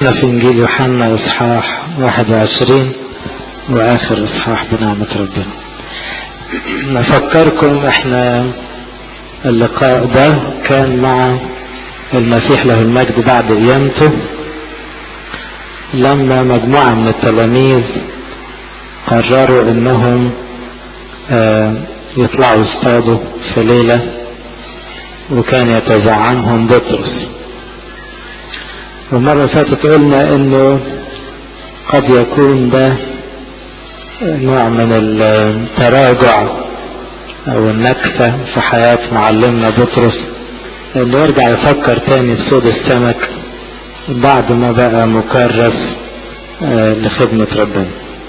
في إنجيل يوحنا إصحاح 21 وآخر إصحاح بنعمة ربنا نفكركم إحنا اللقاء ده كان مع المسيح له المجد بعد قيامته لما مجموعة من التلاميذ قرروا انهم آه يطلعوا يصطادوا في ليلة وكان يتزعمهم بطرس والمرة فاتت قلنا انه قد يكون ده نوع من التراجع او النكسة في حياة معلمنا بطرس انه يرجع يفكر تاني في صيد السمك بعد ما بقى مكرس آه لخدمة ربنا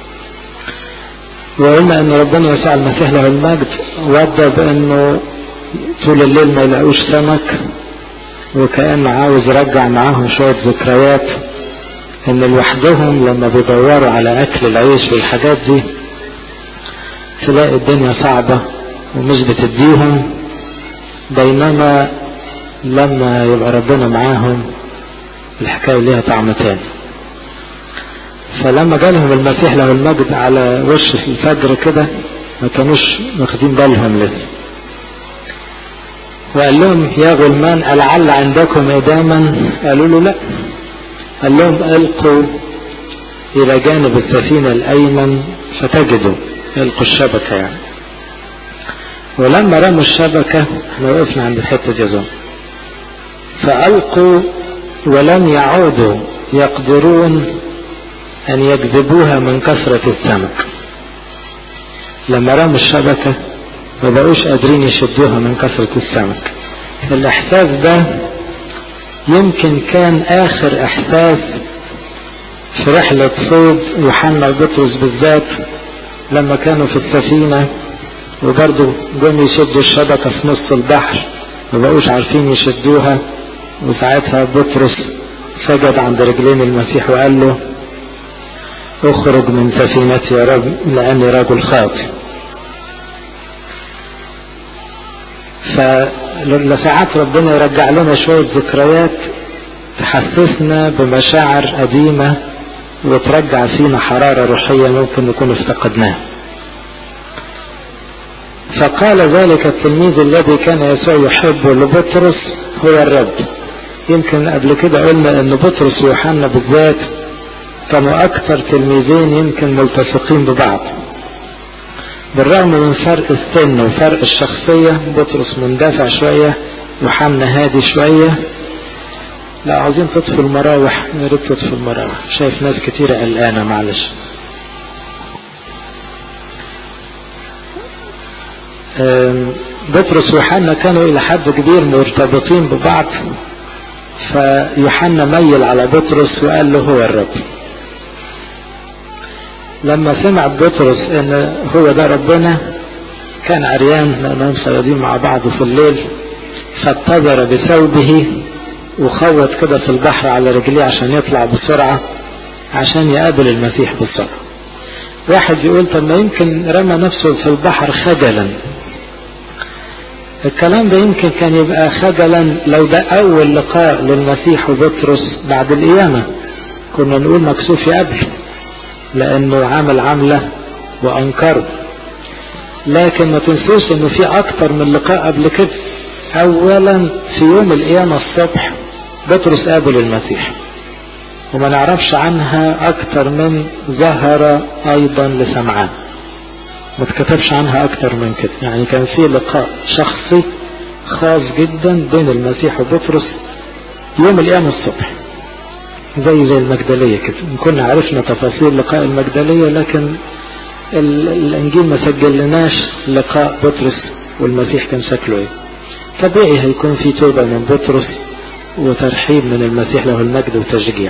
وقلنا ان ربنا يسوع المسيح له المجد وضى بانه طول الليل ما يلاقوش سمك وكأنه عاوز يرجع معاهم شوية ذكريات ان لوحدهم لما بيدوروا على اكل العيش والحاجات دي تلاقي الدنيا صعبة ومش بتديهم بينما لما يبقى ربنا معاهم الحكاية ليها طعم تاني فلما جالهم المسيح له المجد على وش الفجر كده ما كانوش واخدين بالهم لسه وقال لهم يا غلمان ألعل عندكم إداما قالوا له لا قال لهم ألقوا إلى جانب السفينة الأيمن فتجدوا ألقوا الشبكة يعني ولما رموا الشبكة احنا وقفنا عند الحتة دي اظن فألقوا ولم يعودوا يقدرون أن يجذبوها من كثرة السمك لما رموا الشبكة ما بقوش قادرين يشدوها من كثرة السمك الإحساس ده يمكن كان آخر إحساس في رحلة صيد يوحنا وبطرس بالذات لما كانوا في السفينة وبرضه جم يشدوا الشبكة في نص البحر ما بقوش عارفين يشدوها وساعتها بطرس سجد عند رجلين المسيح وقال له اخرج من سفينتي يا رب لاني رجل خاطئ فلساعات ربنا يرجع لنا شوية ذكريات تحسسنا بمشاعر قديمة وترجع فينا حرارة روحية ممكن نكون افتقدناها فقال ذلك التلميذ الذي كان يسوع يحبه لبطرس هو الرب يمكن قبل كده قلنا ان بطرس ويوحنا بالذات كانوا اكثر تلميذين يمكن ملتصقين ببعض بالرغم من فرق السن وفرق الشخصية بطرس مندفع شوية يوحنا هادي شوية لا عاوزين تطفوا المراوح يا ريت تطفوا المراوح شايف ناس كتيرة قلقانة معلش بطرس ويوحنا كانوا الى حد كبير مرتبطين ببعض فيوحنا ميل على بطرس وقال له هو الرب لما سمع بطرس ان هو ده ربنا كان عريان لانهم صيادين مع بعض في الليل فاتبر بثوبه وخوت كده في البحر على رجليه عشان يطلع بسرعة عشان يقابل المسيح بسرعة واحد يقول طب ما يمكن رمى نفسه في البحر خجلا الكلام ده يمكن كان يبقى خجلا لو ده اول لقاء للمسيح وبطرس بعد القيامة كنا نقول مكسوف يقابله لانه عامل عملة وانكره لكن ما تنسوش انه في اكتر من لقاء قبل كده اولا في يوم القيامة الصبح بطرس قابل المسيح وما نعرفش عنها اكتر من ظهر ايضا لسمعان ما تكتبش عنها اكتر من كده يعني كان في لقاء شخصي خاص جدا بين المسيح وبطرس يوم القيامة الصبح زي زي المجدلية كده كنا عرفنا تفاصيل لقاء المجدلية لكن الانجيل ما سجل لناش لقاء بطرس والمسيح كان شكله ايه طبيعي هيكون في توبة من بطرس وترحيب من المسيح له المجد وتشجيع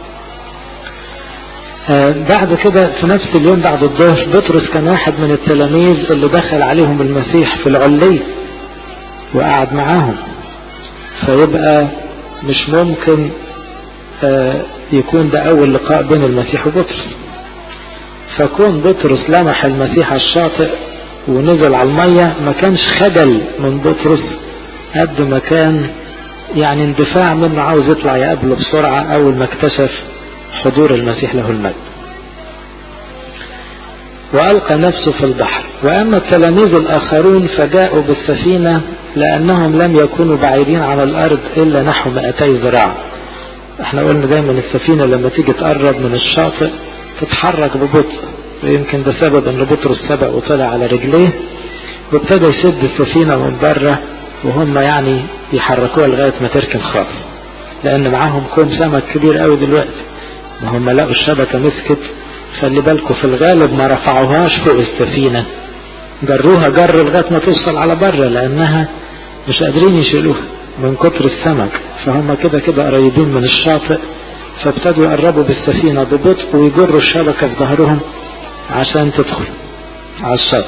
آه بعد كده في نفس اليوم بعد الظهر بطرس كان واحد من التلاميذ اللي دخل عليهم المسيح في العلية وقعد معاهم فيبقى مش ممكن آه يكون ده اول لقاء بين المسيح وبطرس فكون بطرس لمح المسيح على الشاطئ ونزل على المية ما كانش خجل من بطرس قد ما كان يعني اندفاع منه عاوز يطلع يقابله بسرعة اول ما اكتشف حضور المسيح له المجد وألقى نفسه في البحر وأما التلاميذ الآخرون فجاءوا بالسفينة لأنهم لم يكونوا بعيدين عن الأرض إلا نحو 200 ذراع احنا قلنا دايما السفينة لما تيجي تقرب من الشاطئ تتحرك ببطء ويمكن ده سبب ان بطرس سبق وطلع على رجليه وابتدى يشد السفينة من بره وهم يعني يحركوها لغاية ما تركن خالص لان معاهم كوم سمك كبير قوي دلوقتي ما هم لقوا الشبكة مسكت خلي بالكم في الغالب ما رفعوهاش فوق السفينة جروها جر لغاية ما توصل على بره لانها مش قادرين يشيلوها من كتر السمك فهم كده كده قريبين من الشاطئ فابتدوا يقربوا بالسفينة ببطء ويجروا الشبكة في ظهرهم عشان تدخل على الشاطئ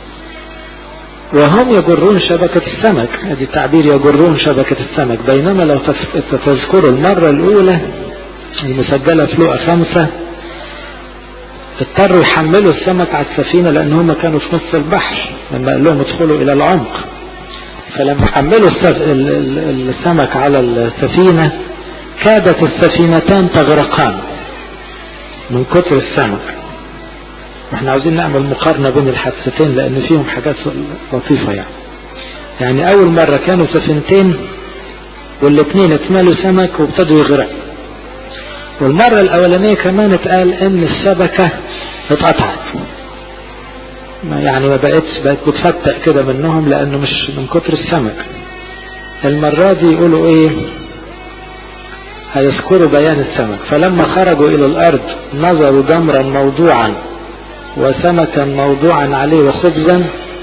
وهم يجرون شبكة السمك ادي التعبير يجرون شبكة السمك بينما لو تذكروا المرة الاولى المسجلة في لقى خمسة اضطروا يحملوا السمك على السفينة لان هم كانوا في نص البحر لما قال لهم ادخلوا الى العمق فلما حملوا السمك على السفينة كادت السفينتان تغرقان من كتر السمك واحنا عاوزين نعمل مقارنة بين الحادثتين لان فيهم حاجات لطيفة يعني يعني اول مرة كانوا سفينتين والاثنين اتملوا سمك وابتدوا يغرقوا والمرة الاولانية كمان اتقال ان الشبكة اتقطعت يعني ما بقتش بقت بتفتق كده منهم لانه مش من كتر السمك المرة دي يقولوا ايه هيذكروا بيان السمك فلما خرجوا الى الارض نظروا جمرا موضوعا وسمكا موضوعا عليه وخبزا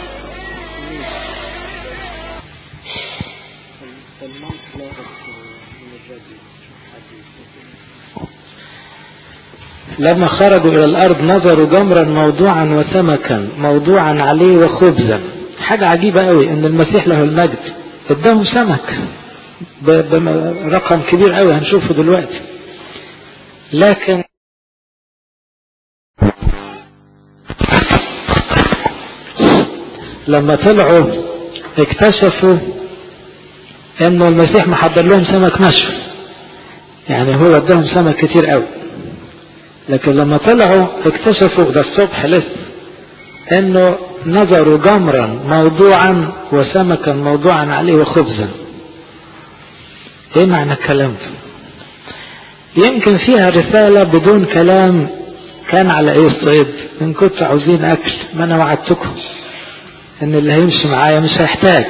لما خرجوا الى الارض نظروا جمرا موضوعا وسمكا موضوعا عليه وخبزا حاجة عجيبة قوي ان المسيح له المجد اداهم سمك برقم كبير قوي هنشوفه دلوقتي لكن لما طلعوا اكتشفوا انه المسيح محضر لهم سمك مشوي يعني هو اداهم سمك كتير قوي لكن لما طلعوا اكتشفوا ده الصبح لسه انه نظروا جمرا موضوعا وسمكا موضوعا عليه وخبزا ايه معنى الكلام ده يمكن فيها رسالة بدون كلام كان على ايه الصيد ان كنتوا عاوزين اكل ما انا وعدتكم ان اللي هيمشي معايا مش هيحتاج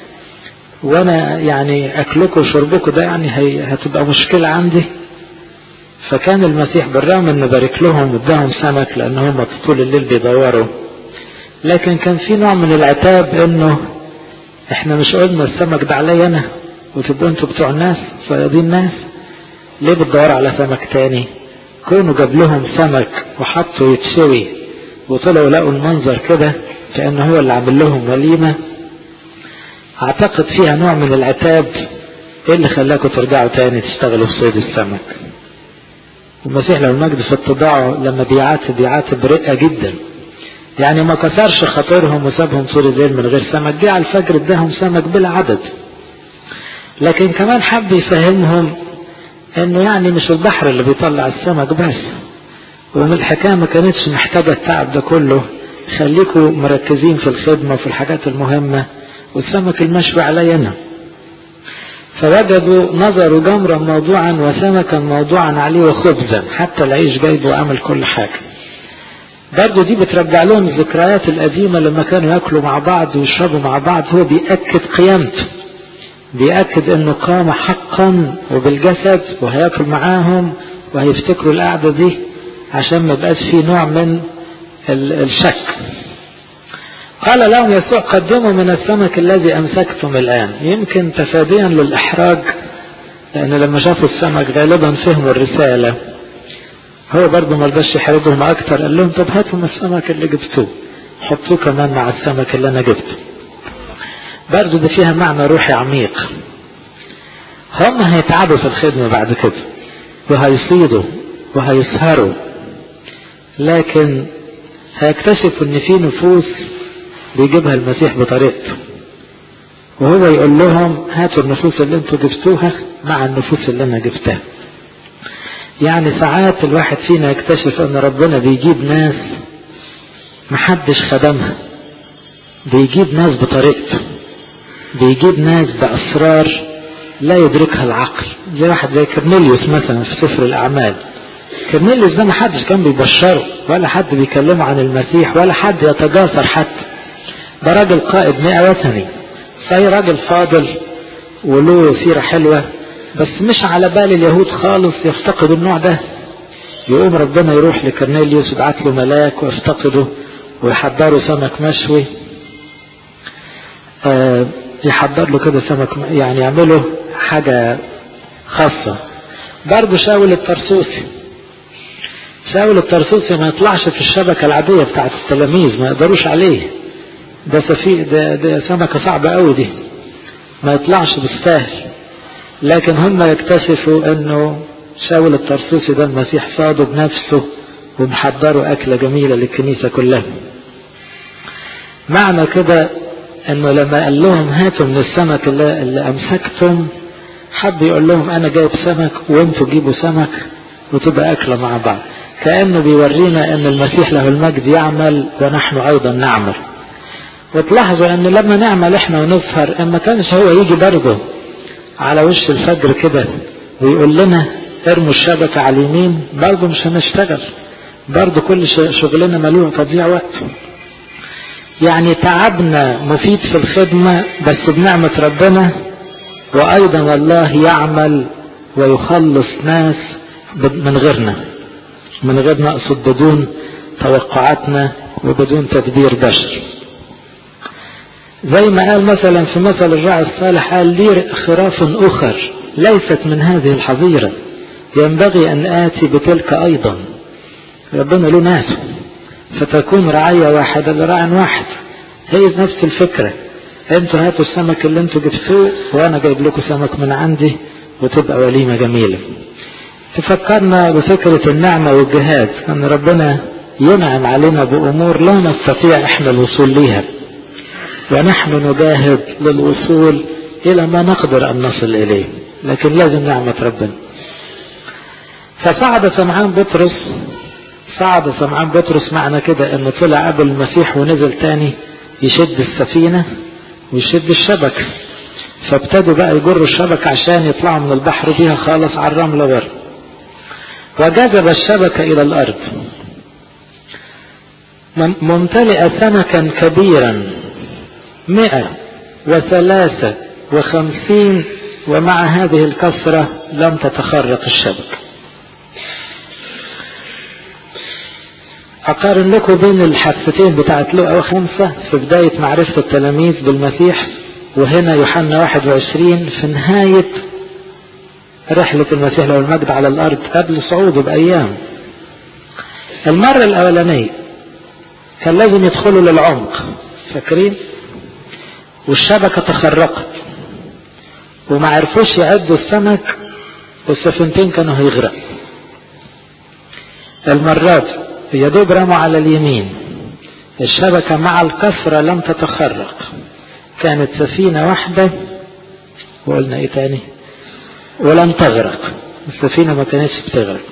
وانا يعني اكلكم وشربكم ده يعني هي هتبقى مشكلة عندي فكان المسيح بالرغم انه بارك لهم واداهم سمك لان هم طول الليل بيدوروا لكن كان في نوع من العتاب انه احنا مش قلنا السمك ده عليا انا وتبقوا انتوا بتوع الناس صيادين الناس ليه بتدوروا على سمك تاني كونوا جاب لهم سمك وحطوا يتشوي وطلعوا لقوا المنظر كده كأنه هو اللي عامل لهم وليمة اعتقد فيها نوع من العتاب ايه اللي خلاكم ترجعوا تاني تشتغلوا في صيد السمك المسيح لو المجد في اتضاعه لما بيعاتب بيعاتب برقة جدا يعني ما كسرش خاطرهم وسابهم طول الليل من غير سمك جه على الفجر اداهم سمك بلا عدد لكن كمان حب يفهمهم انه يعني مش البحر اللي بيطلع السمك بس وان الحكايه ما كانتش محتاجه التعب ده كله خليكم مركزين في الخدمه وفي الحاجات المهمه والسمك المشوي علي انا فوجدوا نظروا جمرا موضوعا وسمكا موضوعا عليه وخبزا حتى العيش جايبه وعمل كل حاجه برضه دي بترجع لهم الذكريات القديمه لما كانوا ياكلوا مع بعض ويشربوا مع بعض هو بيأكد قيامته بيأكد انه قام حقا وبالجسد وهياكل معاهم وهيفتكروا القعدة دي عشان ما يبقاش فيه نوع من الشك قال لهم يسوع قدموا من السمك الذي امسكتم الان يمكن تفاديا للاحراج لان لما شافوا السمك غالبا فهموا الرسالة هو برضه ما رضاش يحرجهم اكتر قال لهم طب هاتوا من السمك اللي جبتوه حطوه كمان مع السمك اللي انا جبته برضه ده فيها معنى روحي عميق هم هيتعبوا في الخدمة بعد كده وهيصيدوا وهيسهروا لكن هيكتشفوا ان في نفوس بيجيبها المسيح بطريقته وهو يقول لهم هاتوا النفوس اللي انتوا جبتوها مع النفوس اللي انا جبتها يعني ساعات الواحد فينا يكتشف ان ربنا بيجيب ناس محدش خدمها بيجيب ناس بطريقته بيجيب ناس بأسرار لا يدركها العقل زي واحد زي كرنيليوس مثلا في سفر الأعمال كرنيليوس ده محدش كان بيبشره ولا حد بيكلمه عن المسيح ولا حد يتجاسر حتى ده راجل قائد مئة وثني فهي راجل فاضل وله سيرة حلوة بس مش على بال اليهود خالص يفتقدوا النوع ده يقوم ربنا يروح لكرنيليوس يبعت له ملاك ويفتقده ويحضروا سمك مشوي آه يحضر له كده سمك يعني يعمله حاجة خاصة برضه شاول الترسوسي شاول الترسوسي ما يطلعش في الشبكة العادية بتاعت التلاميذ ما يقدروش عليه ده سفي ده, ده سمكة صعبة قوي دي ما يطلعش بالسهل لكن هم يكتشفوا انه شاول الترسوسي ده المسيح صاده بنفسه ومحضره اكلة جميلة للكنيسة كلها معنى كده انه لما قال لهم هاتوا من السمك اللي, اللي امسكتم حب يقول لهم انا جايب سمك وانتوا جيبوا سمك وتبقى اكلة مع بعض كأنه بيورينا ان المسيح له المجد يعمل ونحن ايضا نعمل وتلاحظوا ان لما نعمل احنا ونسهر اما كانش هو يجي برضه على وش الفجر كده ويقول لنا ارموا الشبكة على اليمين برضه مش هنشتغل برضه كل شغلنا ملوع تضييع وقت يعني تعبنا مفيد في الخدمة بس بنعمة ربنا وأيضا الله يعمل ويخلص ناس من غيرنا من غير نقصد بدون توقعاتنا وبدون تدبير بشر زي ما قال مثلا في مثل الراعي الصالح قال لي خراف أخر ليست من هذه الحظيرة ينبغي أن آتي بتلك أيضا ربنا له ناس فتكون رعاية واحدة لراع واحد هي نفس الفكرة انتوا هاتوا السمك اللي انتوا جبتوه وانا جايب لكم سمك من عندي وتبقى وليمة جميلة تفكرنا بفكرة النعمة والجهاد ان ربنا ينعم علينا بامور لا نستطيع احنا الوصول ليها ونحن نجاهد للوصول الى ما نقدر ان نصل اليه لكن لازم نعمة ربنا فصعد سمعان بطرس صعد سمعان بطرس معنى كده انه طلع قبل المسيح ونزل تاني يشد السفينة ويشد الشبكة فابتدوا بقى يجروا الشبكة عشان يطلعوا من البحر بيها خالص على الرملة بر وجذب الشبكة إلى الأرض ممتلئة سمكا كبيرا مئة وثلاثة وخمسين ومع هذه الكسرة لم تتخرق الشبكة أقارن لكم بين الحادثتين بتاعت لقا وخمسة في بداية معرفة التلاميذ بالمسيح وهنا يوحنا 21 في نهاية رحلة المسيح له المجد على الأرض قبل صعوده بأيام المرة الأولانية كان لازم يدخلوا للعمق فاكرين والشبكة تخرقت وما عرفوش يعدوا السمك والسفينتين كانوا هيغرق المرات يا دوب رموا على اليمين الشبكة مع الكسرة لم تتخرق كانت سفينة واحدة وقلنا ايه تاني ولم تغرق السفينة ما كانتش بتغرق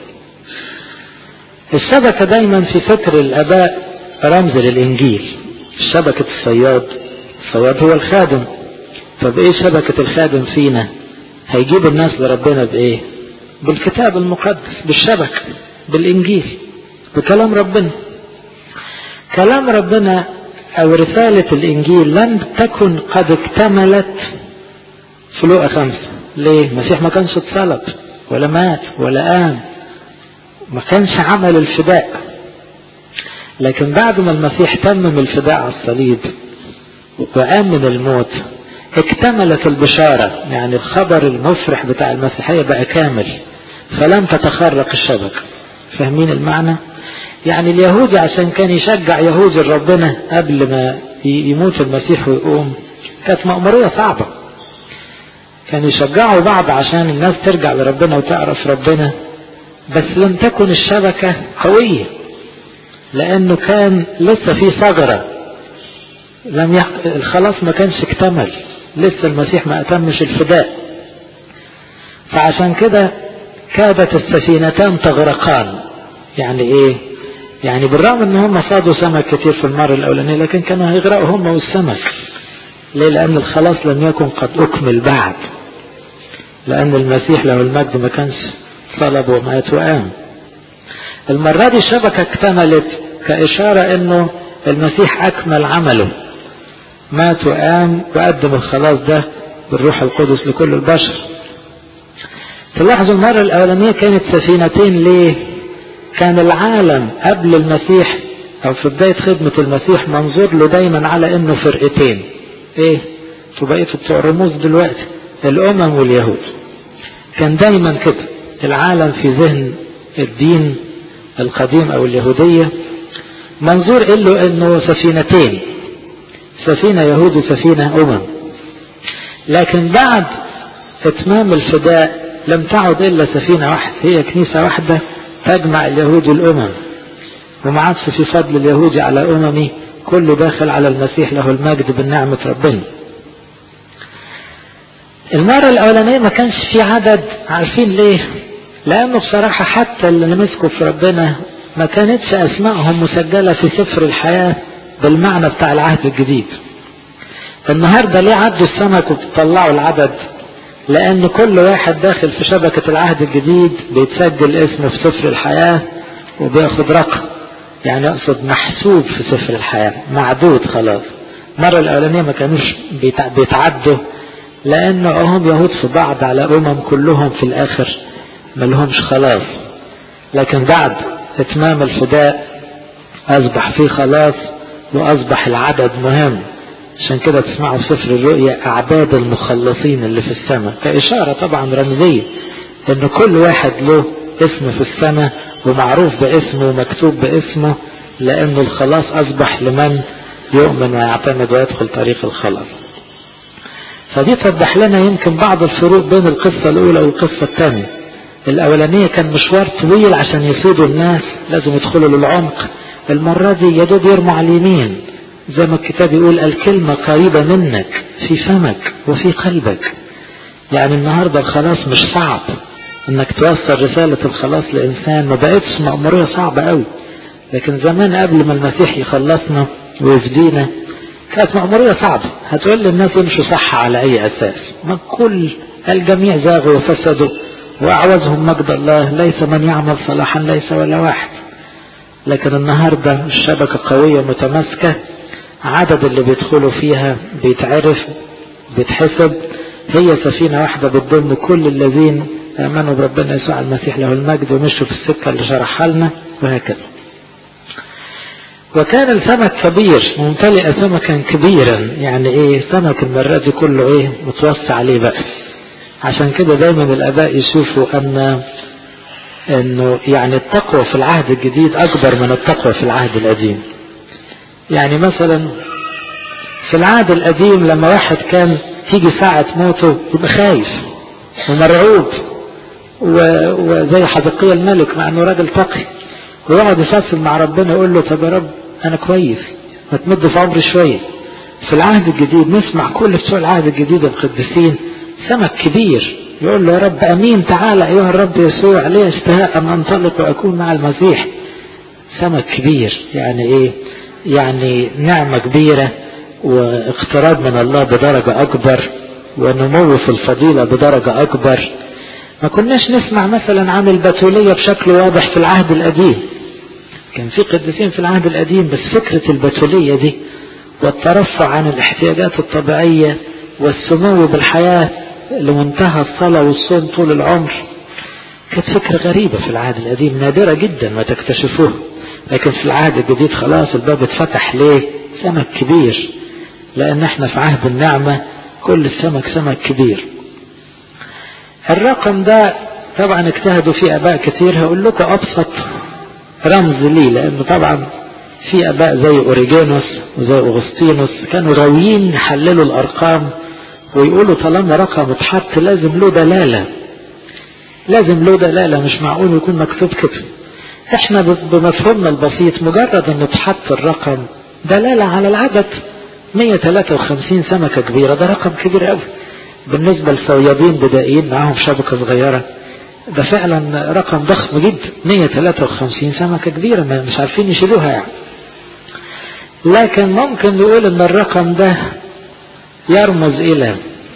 الشبكة دايما في فكر الاباء رمز للانجيل شبكة الصياد الصياد هو الخادم طب ايه شبكة الخادم فينا هيجيب الناس لربنا بايه بالكتاب المقدس بالشبكة بالانجيل بكلام ربنا كلام ربنا او رسالة الانجيل لم تكن قد اكتملت في لوقا خمسة ليه المسيح ما كانش اتصلب ولا مات ولا قام ما كانش عمل الفداء لكن بعد ما المسيح تمم الفداء على الصليب وقام من الموت اكتملت البشارة يعني الخبر المفرح بتاع المسيحية بقى كامل فلم تتخرق الشبكة فاهمين المعنى يعني اليهودي عشان كان يشجع يهودي ربنا قبل ما يموت المسيح ويقوم كانت مأمورية صعبة كان يشجعوا بعض عشان الناس ترجع لربنا وتعرف ربنا بس لم تكن الشبكة قوية لأنه كان لسه في ثغرة لم يح... الخلاص ما كانش اكتمل لسه المسيح ما أتمش الفداء فعشان كده كادت السفينتان تغرقان يعني ايه يعني بالرغم ان هم صادوا سمك كتير في المرة الاولانية لكن كانوا هيغرقوا هم والسمك ليه لان الخلاص لم يكن قد اكمل بعد لان المسيح له المجد ما كانش صلب ومات وقام المرة دي الشبكة اكتملت كإشارة انه المسيح اكمل عمله مات وقام وقدم الخلاص ده بالروح القدس لكل البشر تلاحظوا المرة الأولانية كانت سفينتين ليه؟ كان العالم قبل المسيح أو في بداية خدمة المسيح منظور له دايما على إنه فرقتين. إيه؟ بقيتوا بتوع الرموز دلوقتي الأمم واليهود. كان دايما كده العالم في ذهن الدين القديم أو اليهودية منظور له إنه سفينتين. سفينة يهود وسفينة أمم. لكن بعد اتمام الفداء لم تعد الا سفينة واحدة هي كنيسة واحدة تجمع اليهود والامم وما عادش في فضل اليهود على اممي كله داخل على المسيح له المجد بالنعمة ربنا المرة الاولانية ما كانش في عدد عارفين ليه لانه بصراحة حتى اللي مسكوا في ربنا ما كانتش اسمائهم مسجلة في سفر الحياة بالمعنى بتاع العهد الجديد النهاردة ليه عدوا السمك وبتطلعوا العدد لأن كل واحد داخل في شبكة العهد الجديد بيتسجل اسمه في سفر الحياة وبياخد رقم يعني أقصد محسوب في سفر الحياة معدود خلاص المرة الأولانية ما كانوش بيتعدوا لأنه هم يهود في بعض على أمم كلهم في الآخر ما لهمش خلاص لكن بعد إتمام الفداء أصبح فيه خلاص وأصبح العدد مهم عشان كده تسمعوا في سفر الرؤيا أعداد المخلصين اللي في السماء كإشارة طبعا رمزية إن كل واحد له اسم في السماء ومعروف باسمه ومكتوب باسمه لأن الخلاص أصبح لمن يؤمن ويعتمد ويدخل طريق الخلاص فدي توضح لنا يمكن بعض الفروق بين القصة الأولى والقصة الثانية الأولانية كان مشوار طويل عشان يفيدوا الناس لازم يدخلوا للعمق المرة دي يا دوب يرموا على اليمين زي ما الكتاب يقول الكلمة قريبة منك في فمك وفي قلبك يعني النهاردة الخلاص مش صعب انك توصل رسالة الخلاص لإنسان ما بقتش مأمورية صعبة قوي لكن زمان قبل ما المسيح يخلصنا ويفدينا كانت مأمورية صعبة هتقول للناس يمشوا صح على أي أساس ما كل الجميع زاغوا وفسدوا وأعوزهم مجد الله ليس من يعمل صلاحا ليس ولا واحد لكن النهاردة الشبكة قوية متماسكة عدد اللي بيدخلوا فيها بيتعرف بيتحسب هي سفينة واحدة بتضم كل الذين آمنوا بربنا يسوع المسيح له المجد ومشوا في السكة اللي شرحها لنا وهكذا وكان السمك كبير ممتلئ سمكا كبيرا يعني ايه سمك المرة دي كله ايه متوسع عليه بقى عشان كده دايما الاباء يشوفوا ان انه يعني التقوى في العهد الجديد اكبر من التقوى في العهد القديم يعني مثلا في العهد القديم لما واحد كان تيجي ساعة موته يبقى خايف ومرعوب وزي حزقية الملك مع انه راجل تقي ويقعد يفصل مع ربنا يقول له طب يا رب انا كويس ما تمد في عمري شوية في العهد الجديد نسمع كل بتوع العهد الجديد القديسين سمك كبير يقول له يا رب امين تعالى ايها الرب يسوع لي اشتهاء ان انطلق واكون مع المسيح سمك كبير يعني ايه يعني نعمة كبيرة واقتراب من الله بدرجة اكبر ونمو في الفضيلة بدرجة اكبر ما كناش نسمع مثلا عن البتولية بشكل واضح في العهد القديم كان في قديسين في العهد القديم بس فكرة البتولية دي والترفع عن الاحتياجات الطبيعية والسمو بالحياة لمنتهى الصلاة والصوم طول العمر كانت فكرة غريبة في العهد القديم نادرة جدا ما تكتشفوه لكن في العهد الجديد خلاص الباب اتفتح ليه سمك كبير لان احنا في عهد النعمة كل السمك سمك كبير الرقم ده طبعا اجتهدوا فيه اباء كتير هقول لكم ابسط رمز ليه لانه طبعا في اباء زي اوريجينوس وزي اغسطينوس كانوا غاويين يحللوا الارقام ويقولوا طالما رقم اتحط لازم له دلالة لازم له دلالة مش معقول يكون مكتوب كده احنا بمفهومنا البسيط مجرد ان اتحط الرقم دلالة على العدد 153 سمكة كبيرة ده رقم كبير قوي بالنسبة لصيادين بدائيين معاهم شبكة صغيرة ده فعلا رقم ضخم جدا 153 سمكة كبيرة مش عارفين يشيلوها يعني لكن ممكن نقول ان الرقم ده يرمز الى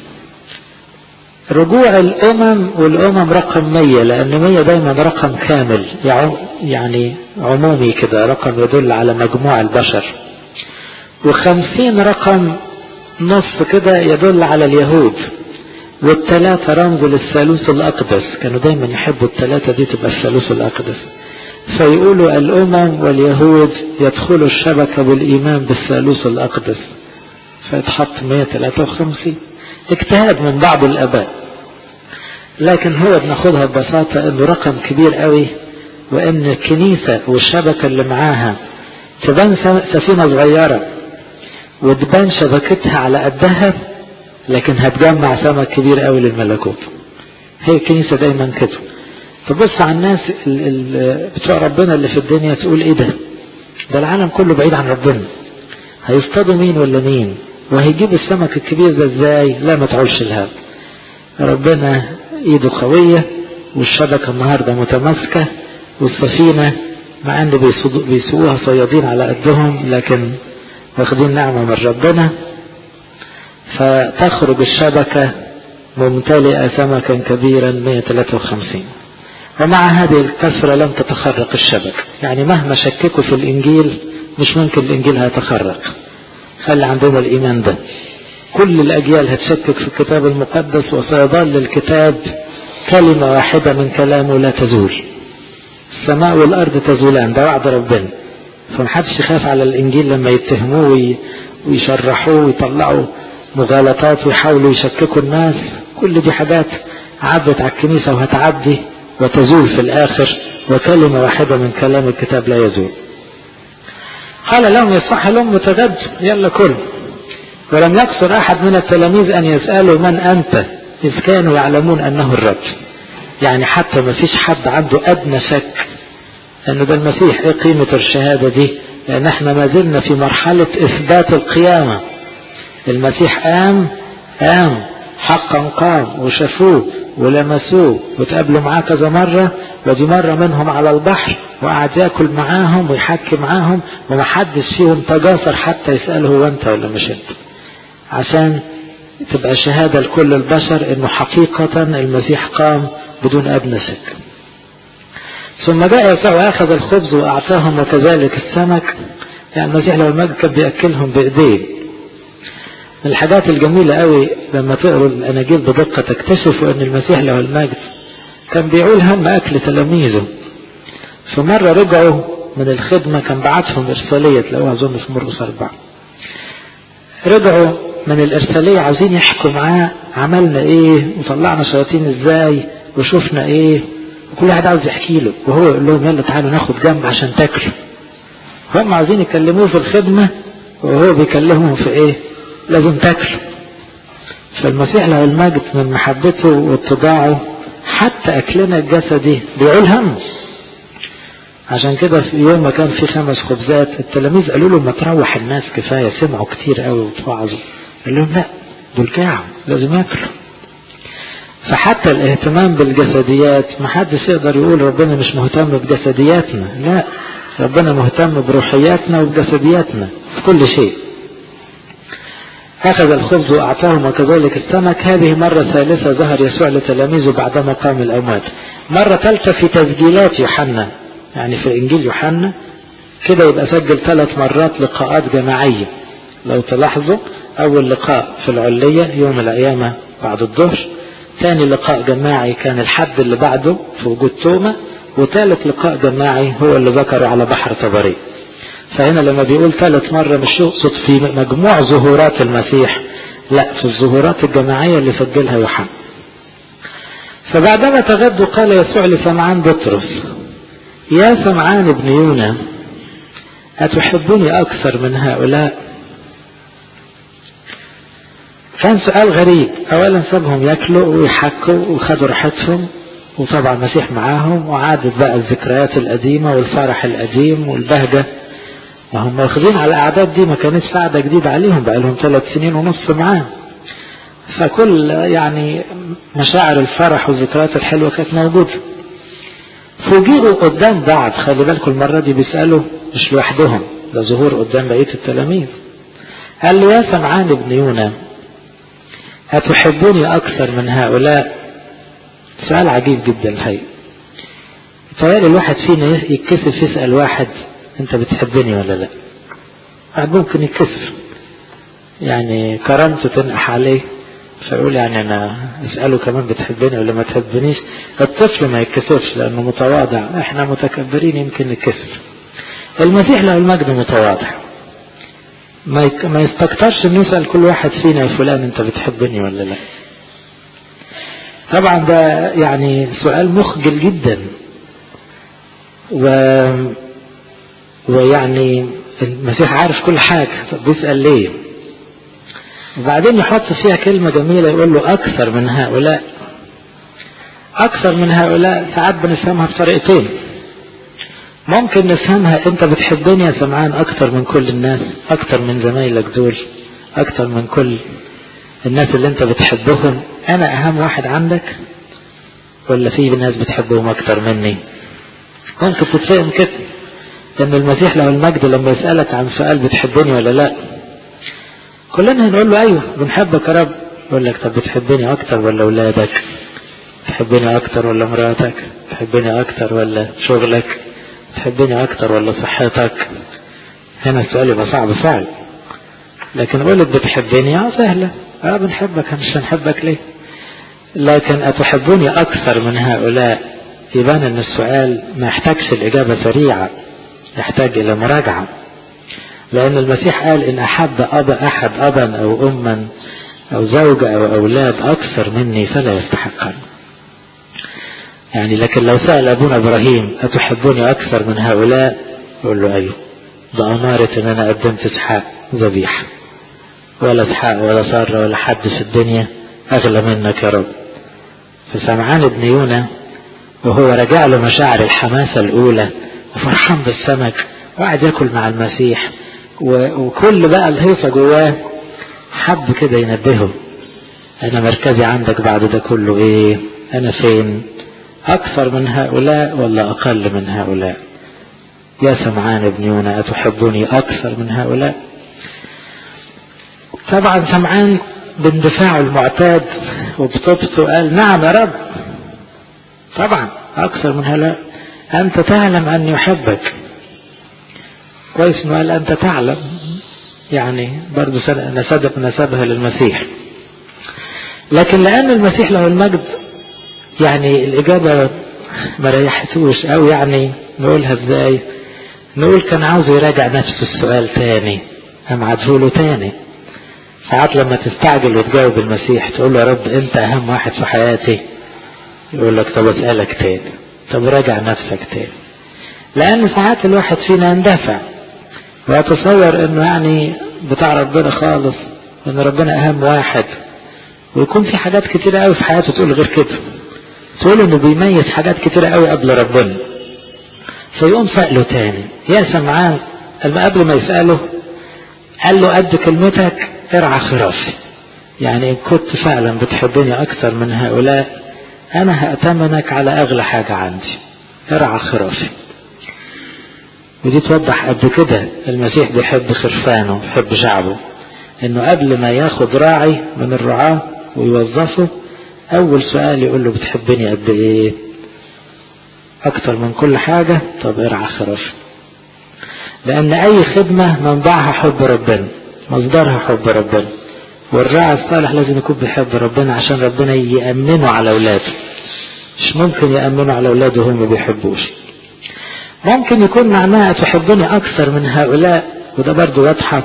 رجوع الامم والامم رقم 100 لان 100 دايما رقم كامل يعني عمومي كده رقم يدل على مجموع البشر وخمسين رقم نص كده يدل على اليهود والثلاثة رمز للثالوث الأقدس كانوا دايما يحبوا الثلاثة دي تبقى الثالوث الأقدس فيقولوا الأمم واليهود يدخلوا الشبكة بالإيمان بالثالوث الأقدس فيتحط 153 اجتهاد من بعض الآباء لكن هو بناخدها ببساطة انه رقم كبير قوي وان الكنيسة والشبكة اللي معاها تبان سفينة صغيرة وتبان شبكتها على قدها لكن هتجمع سمك كبير قوي للملكوت هي الكنيسة دايما كده تبص على الناس بتوع ربنا اللي في الدنيا تقول ايه ده ده العالم كله بعيد عن ربنا هيصطادوا مين ولا مين وهيجيب السمك الكبير ده ازاي لا ما تعولش الهاب ربنا ايده قوية والشبكة النهاردة متماسكة والسفينة مع ان بيسوقوها صيادين على قدهم لكن واخدين نعمة من ربنا فتخرج الشبكة ممتلئة سمكا كبيرا 153 ومع هذه الكثرة لم تتخرق الشبكة يعني مهما شككوا في الإنجيل مش ممكن الإنجيل هيتخرق خلي عندنا الإيمان ده كل الأجيال هتشكك في الكتاب المقدس وسيظل الكتاب كلمة واحدة من كلامه لا تزول السماء والأرض تزولان ده وعد ربنا فمحدش يخاف على الإنجيل لما يتهموه ويشرحوه ويطلعوا مغالطات ويحاولوا يشككوا الناس كل دي حاجات عدت على الكنيسة وهتعدي وتزول في الآخر وكلمة واحدة من كلام الكتاب لا يزول قال لهم يصح لهم متغد يلا كل ولم يقصر أحد من التلاميذ أن يسألوا من أنت إذ كانوا يعلمون أنه الرب يعني حتى ما فيش حد عنده أدنى شك أنه ده المسيح إيه قيمة الشهادة دي لأن احنا ما زلنا في مرحلة إثبات القيامة المسيح قام قام حقا قام وشافوه ولمسوه وتقابلوا معاه كذا مرة ودي مرة منهم على البحر وقعد ياكل معاهم ويحكي معاهم ومحدش فيهم تجاسر حتى يسأله هو انت ولا مش انت عشان تبقى شهادة لكل البشر انه حقيقة المسيح قام بدون ادنى شك ثم جاء يسوع واخذ الخبز واعطاهم وكذلك السمك يعني المسيح لو المجد كان بياكلهم بايديه من الحاجات الجميلة قوي لما تقروا الأناجيل بدقة تكتشفوا أن المسيح له المجد كان بيقول هم أكل تلاميذه في مرة رجعوا من الخدمة كان بعتهم إرسالية تلاقوها أظن في مرقس أربعة رجعوا من الإرسالية عاوزين يحكوا معاه عملنا إيه وطلعنا شياطين إزاي وشفنا إيه وكل واحد عاوز يحكي له وهو يقول لهم يلا تعالوا ناخد جنب عشان تاكلوا هم عاوزين يكلموه في الخدمة وهو بيكلمهم في إيه لازم تاكله فالمسيح له المجد من محبته واتباعه حتى اكلنا الجسدي بيعول هم عشان كده في يوم ما كان في خمس خبزات التلاميذ قالوا له ما تروح الناس كفايه سمعوا كتير قوي وتوعظوا قال لهم لا دول جاعوا لازم ياكلوا فحتى الاهتمام بالجسديات ما حدش يقدر يقول ربنا مش مهتم بجسدياتنا لا ربنا مهتم بروحياتنا وبجسدياتنا في كل شيء أخذ الخبز وأعطاهم وكذلك السمك هذه مرة ثالثة ظهر يسوع لتلاميذه بعدما قام الأموات مرة ثالثة في تسجيلات يوحنا يعني في إنجيل يوحنا كده يبقى سجل ثلاث مرات لقاءات جماعية لو تلاحظوا أول لقاء في العلية يوم القيامة بعد الظهر ثاني لقاء جماعي كان الحد اللي بعده في وجود توما وثالث لقاء جماعي هو اللي ذكره على بحر طبري فهنا لما بيقول ثالث مرة مش يقصد في مجموع ظهورات المسيح لا في الظهورات الجماعية اللي سجلها يوحنا فبعدما تغدوا قال يسوع لسمعان بطرس يا سمعان ابن يونا أتحبني أكثر من هؤلاء كان سؤال غريب أولا سابهم ياكلوا ويحكوا وخدوا راحتهم وطبعا المسيح معاهم وعادت بقى الذكريات القديمة والفرح القديم والبهجة وهم واخدين على الأعداد دي ما كانتش قاعدة جديدة عليهم بقى لهم ثلاث سنين ونص معاه فكل يعني مشاعر الفرح والذكريات الحلوة كانت موجودة فوجئوا قدام بعض خلي بالكم المرة دي بيسألوا مش لوحدهم ده ظهور قدام بقية التلاميذ قال له يا سمعان ابن يونا أتحبني أكثر من هؤلاء سؤال عجيب جدا الحقيقة تهيألي الواحد فينا يتكسف يسأل واحد أنت بتحبني ولا لا واحد ممكن يتكسف يعني كرامته تنقح عليه فيقول يعني أنا أسأله كمان بتحبني ولا ما تحبنيش الطفل ما يتكسفش لأنه متواضع احنا متكبرين يمكن نتكسف المسيح له المجد متواضع ما يستكترش انه يسأل كل واحد فينا يا فلان انت بتحبني ولا لا طبعا ده يعني سؤال مخجل جدا و ويعني المسيح عارف كل حاجة طب بيسأل ليه وبعدين يحط فيها كلمة جميلة يقول له أكثر من هؤلاء أكثر من هؤلاء ساعات بنفهمها بطريقتين ممكن نفهمها أنت بتحبني يا سمعان أكثر من كل الناس أكثر من زمايلك دول أكثر من كل الناس اللي أنت بتحبهم أنا أهم واحد عندك ولا في ناس بتحبهم أكثر مني ممكن تتفهم كده ان المسيح له المجد لما يسألك عن سؤال بتحبني ولا لا كلنا هنقول له ايوه بنحبك يا رب يقول لك طب بتحبني اكتر ولا اولادك تحبني اكتر ولا مراتك تحبني اكتر ولا شغلك تحبني اكتر ولا صحتك هنا السؤال يبقى صعب فعلا لكن قولت بتحبني اه سهلة اه بنحبك مش هنحبك ليه لكن اتحبوني اكثر من هؤلاء يبان ان السؤال ما يحتاجش الاجابة سريعة يحتاج الى مراجعة لان المسيح قال ان احب ابا احد ابا او اما او زوجة او اولاد اكثر مني فلا يستحقني يعني لكن لو سأل ابونا ابراهيم اتحبوني اكثر من هؤلاء يقول له ايوه ده امارة ان انا قدمت اسحاق ذبيحة ولا اسحاق ولا سارة ولا حد في الدنيا اغلى منك يا رب فسمعان ابن يونا وهو رجع له مشاعر الحماسة الأولى وفرحان بالسمك وقعد ياكل مع المسيح وكل بقى الهيصة جواه حب كده ينبهه أنا مركزي عندك بعد ده كله إيه أنا فين أكثر من هؤلاء ولا أقل من هؤلاء يا سمعان ابن يونا أتحبني أكثر من هؤلاء طبعا سمعان باندفاعه المعتاد وبطبطه قال نعم يا رب طبعا أكثر من هؤلاء أنت تعلم أني أحبك كويس إنه قال أنت تعلم يعني برضه نسب نسبها للمسيح لكن لأن المسيح له المجد يعني الإجابة ما ريحتوش أو يعني نقولها إزاي نقول كان عاوز يراجع نفس السؤال تاني أم عدهوله تاني ساعات لما تستعجل وتجاوب المسيح تقول له يا رب أنت أهم واحد في حياتي يقول لك طب اسألك تاني طب راجع نفسك تاني لأن ساعات الواحد فينا يندفع ويتصور انه يعني بتاع ربنا خالص وان ربنا اهم واحد ويكون في حاجات كتيرة قوي في حياته تقول غير كده تقول انه بيميز حاجات كتيرة قوي قبل ربنا فيقوم سأله تاني يا سمعان قبل ما يسأله قال له قد كلمتك ارعى خرافي يعني ان كنت فعلا بتحبني اكثر من هؤلاء انا هأتمنك على اغلى حاجة عندي ارعى خرافي ودي توضح قد كده المسيح بيحب خرفانه بيحب شعبه انه قبل ما ياخد راعي من الرعاة ويوظفه اول سؤال يقول له بتحبني قد ايه اكتر من كل حاجة طب ارعى خرافي لان اي خدمة منبعها حب ربنا مصدرها حب ربنا والراعي الصالح لازم يكون بيحب ربنا عشان ربنا يأمنه على اولاده مش ممكن يأمنه على اولاده وهم ما بيحبوش ممكن يكون معناها تحبني أكثر من هؤلاء وده برضو واضحة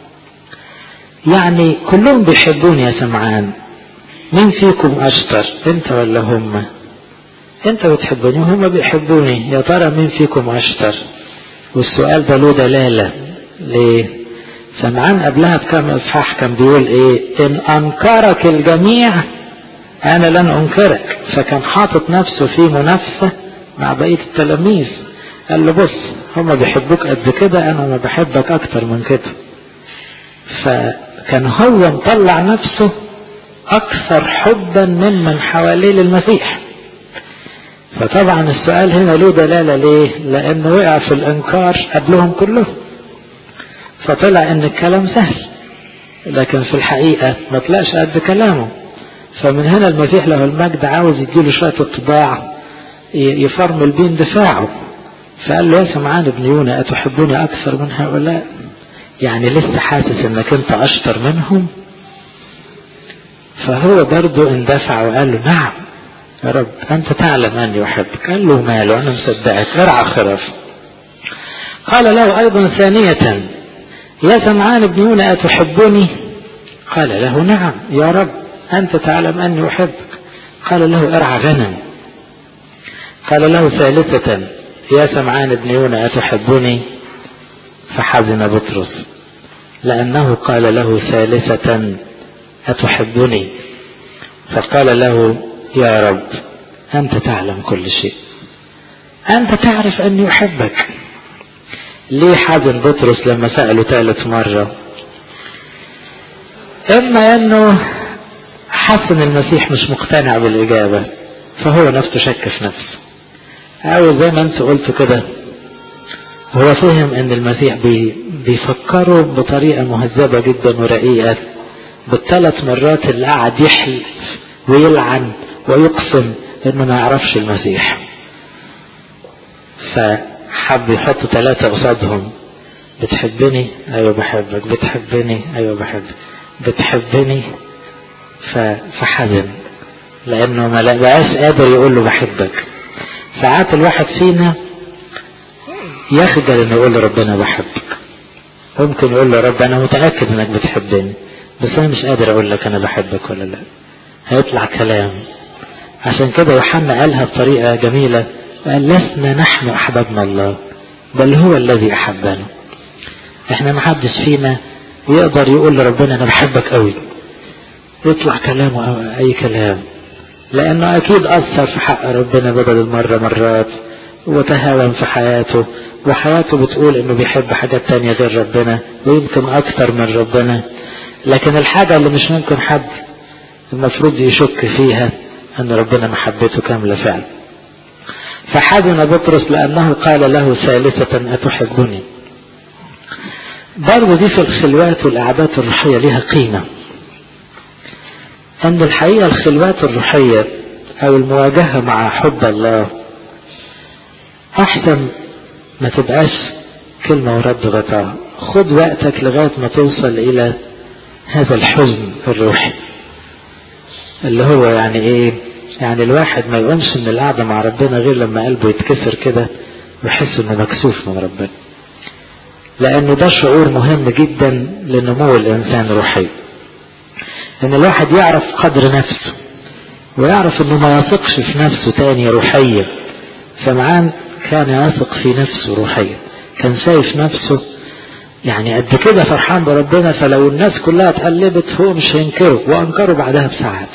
يعني كلهم بيحبوني يا سمعان مين فيكم أشطر أنت ولا هم أنت بتحبني وهم بيحبوني يا ترى مين فيكم أشطر والسؤال ده له دلالة ليه سمعان قبلها بكام إصحاح كان بيقول إيه إن أنكرك الجميع أنا لن أنكرك فكان حاطط نفسه في منافسة مع بقية التلاميذ قال له بص هما بيحبوك قد كده انا ما بحبك اكتر من كده فكان هو مطلع نفسه أكثر حبا ممن حواليه للمسيح فطبعا السؤال هنا له دلالة ليه لأنه وقع في الإنكار قبلهم كلهم فطلع إن الكلام سهل لكن في الحقيقة ما طلعش قد كلامه فمن هنا المسيح له المجد عاوز يديله شوية الطباع يفرمل بين دفاعه فقال له يا سمعان ابن يونا أتحبني أكثر من هؤلاء يعني لسه حاسس انك انت اشطر منهم فهو برضه اندفع وقال له نعم يا رب انت تعلم اني احبك قال له ماله انا مصدقك ارعى خرف قال له ايضا ثانية يا سمعان ابن يونا اتحبني قال له نعم يا رب انت تعلم اني احبك قال له ارعى غنم قال له ثالثة يا سمعان ابن يونا أتحبني فحزن بطرس لأنه قال له ثالثة أتحبني فقال له يا رب أنت تعلم كل شيء أنت تعرف أني أحبك ليه حزن بطرس لما سأله ثالث مرة إما أنه حس أن المسيح مش مقتنع بالإجابة فهو نفسه شك في نفسه أو زي ما أنت قلت كده هو فهم أن المسيح بي بيفكره بطريقة مهذبة جدا ورقيقة بالثلاث مرات اللي قعد يحلف ويلعن ويقسم انه ما يعرفش المسيح فحب يحط ثلاثة قصادهم بتحبني ايوه بحبك بتحبني ايوه بحبك بتحبني فحزن لانه ما بقاش قادر يقول له بحبك ساعات الواحد فينا يخجل انه يقول لربنا بحبك ممكن يقول له رب انا متاكد انك بتحبني بس انا مش قادر اقول لك انا بحبك ولا لا هيطلع كلام عشان كده يوحنا قالها بطريقه جميله قال لسنا نحن احببنا الله بل هو الذي احبنا احنا ما حدش فينا يقدر يقول لربنا انا بحبك قوي يطلع كلامه أو اي كلام لانه اكيد اثر في حق ربنا بدل المره مرات وتهاون في حياته وحياته بتقول انه بيحب حاجات تانية غير ربنا ويمكن اكتر من ربنا لكن الحاجة اللي مش ممكن حد المفروض يشك فيها ان ربنا محبته كاملة فعلا فحزن بطرس لانه قال له ثالثة اتحبني برضه دي في الخلوات والقعدات الروحية ليها قيمة ان الحقيقة الخلوات الروحية او المواجهة مع حب الله احسن ما تبقاش كلمة ورد غطاء خد وقتك لغاية ما توصل الى هذا الحزن الروحي اللي هو يعني ايه يعني الواحد ما يقومش من القعدة مع ربنا غير لما قلبه يتكسر كده ويحس انه مكسوف من ربنا لانه ده شعور مهم جدا لنمو الانسان روحيا ان الواحد يعرف قدر نفسه ويعرف انه ما يثقش في نفسه تاني روحيا سمعان كان يثق في نفسه روحيا كان شايف نفسه يعني قد كده فرحان بربنا فلو الناس كلها اتقلبت هو مش هينكره وانكره بعدها بساعات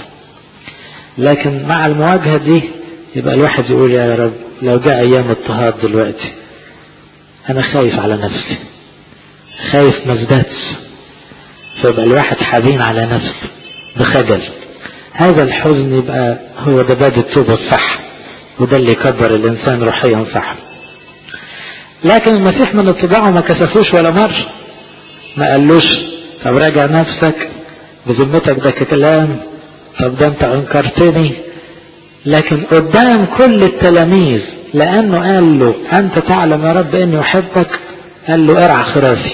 لكن مع المواجهة دي يبقى الواحد يقول يا رب لو جاء ايام اضطهاد دلوقتي انا خايف على نفسي خايف ما ازدادش فيبقى الواحد حزين على نفسه بخجل هذا الحزن يبقى هو ده باب التوبة الصح وده اللي يكبر الانسان روحيا صح لكن المسيح من اتباعه ما كسفوش ولا مرة ما قالوش طب راجع نفسك بذمتك ده كلام طب ده انت انكرتني لكن قدام كل التلاميذ لانه قال له انت تعلم يا رب اني احبك قال له ارعى خرافي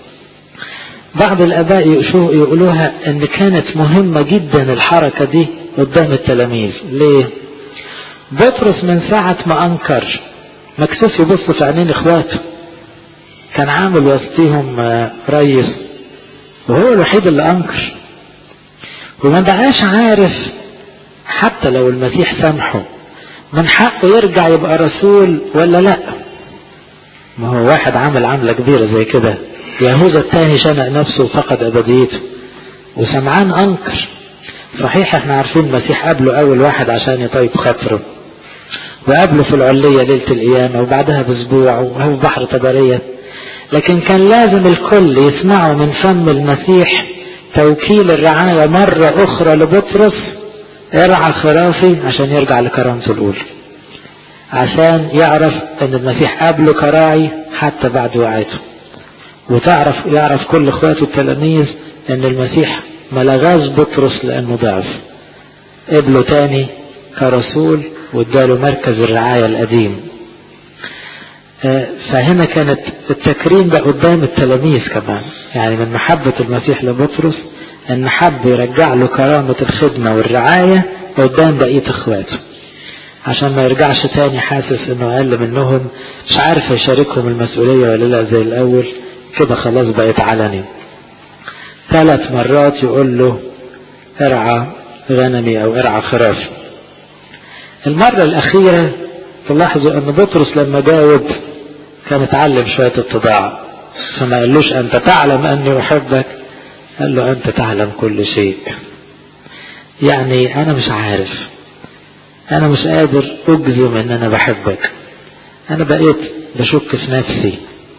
بعض الاباء يقولوها ان كانت مهمة جدا الحركة دي قدام التلاميذ ليه بطرس من ساعة ما انكر مكسوف يبص في عينين اخواته كان عامل وسطيهم ريس وهو الوحيد اللي انكر وما بقاش عارف حتى لو المسيح سامحه من حقه يرجع يبقى رسول ولا لا ما هو واحد عمل عملة كبيرة زي كده يهوذا الثاني شنق نفسه وفقد ابديته وسمعان انكر صحيح احنا عارفين المسيح قابله اول واحد عشان يطيب خاطره وقابله في العلية ليلة القيامة وبعدها باسبوع وهو بحر طبرية لكن كان لازم الكل يسمعوا من فم المسيح توكيل الرعاية مرة أخرى لبطرس ارعى خرافي عشان يرجع لكرامته الأولى عشان يعرف ان المسيح قابله كراعي حتى بعد وعيته وتعرف يعرف كل اخواته التلاميذ ان المسيح ما لغاش بطرس لانه ضعف قبله تاني كرسول واداله مركز الرعاية القديم فهنا كانت التكريم ده قدام التلاميذ كمان يعني من محبة المسيح لبطرس ان حب يرجع له كرامة الخدمة والرعاية قدام بقية اخواته عشان ما يرجعش تاني حاسس انه اقل منهم مش عارف يشاركهم المسؤولية ولا لا زي الاول كده خلاص بقت علني ثلاث مرات يقول له ارعى غنمي او ارعى خرافي المرة الاخيرة تلاحظوا ان بطرس لما جاوب كان اتعلم شوية اتضاع فما قالوش انت تعلم اني احبك قال له انت تعلم كل شيء يعني انا مش عارف انا مش قادر اجزم ان انا بحبك انا بقيت بشك في نفسي